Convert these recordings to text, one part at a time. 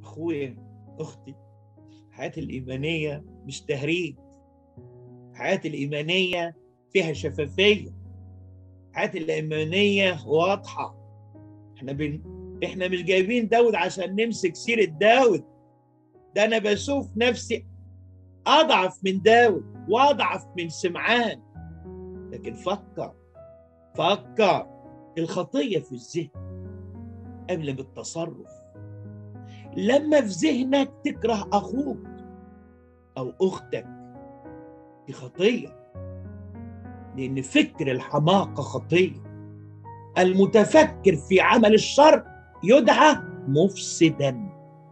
اخويا اختي الحياه الايمانيه مش تهريج الحياه الايمانيه فيها شفافيه الحياه الايمانيه واضحه احنا بن... احنا مش جايبين داود عشان نمسك سيره داود ده انا بشوف نفسي اضعف من داود واضعف من سمعان لكن فكر فكر الخطيه في الذهن قبل بالتصرف لما في ذهنك تكره اخوك او اختك دي خطيه لان فكر الحماقه خطيه المتفكر في عمل الشر يدعى مفسدا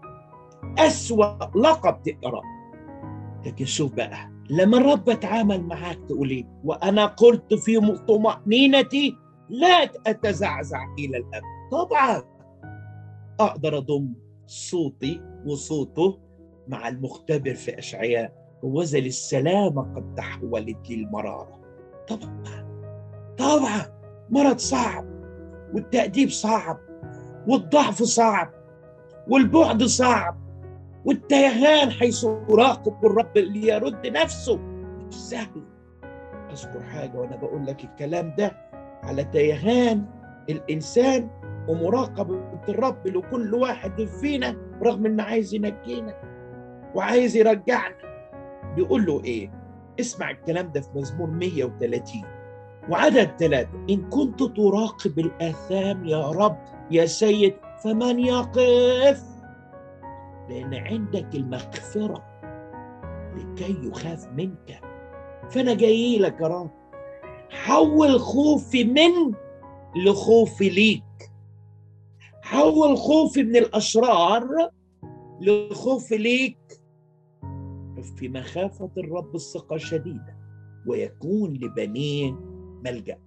اسوا لقب تقرا لكن شوف بقى لما الرب اتعامل معاك تقول ايه وانا قلت في طمانينتي لا اتزعزع الى الابد طبعا اقدر اضم صوتي وصوته مع المختبر في اشعياء ووزل السلامه قد تحولت للمراره طبعا طبعا مرض صعب والتأديب صعب والضعف صعب والبعد صعب والتيهان حيث يراقب الرب اللي يرد نفسه مش سهل اذكر حاجه وانا بقول لك الكلام ده على تيهان الانسان ومراقبه الرب لكل واحد فينا رغم انه عايز ينجينا وعايز يرجعنا بيقول له ايه اسمع الكلام ده في مزمور 130 وعدد ثلاثة إن كنت تراقب الآثام يا رب يا سيد فمن يقف لأن عندك المغفرة لكي يخاف منك فأنا جاي لك يا رب حول خوفي من لخوفي ليك حول خوفي من الأشرار لخوفي ليك في مخافة الرب الثقة شديدة ويكون لبنين ملجأ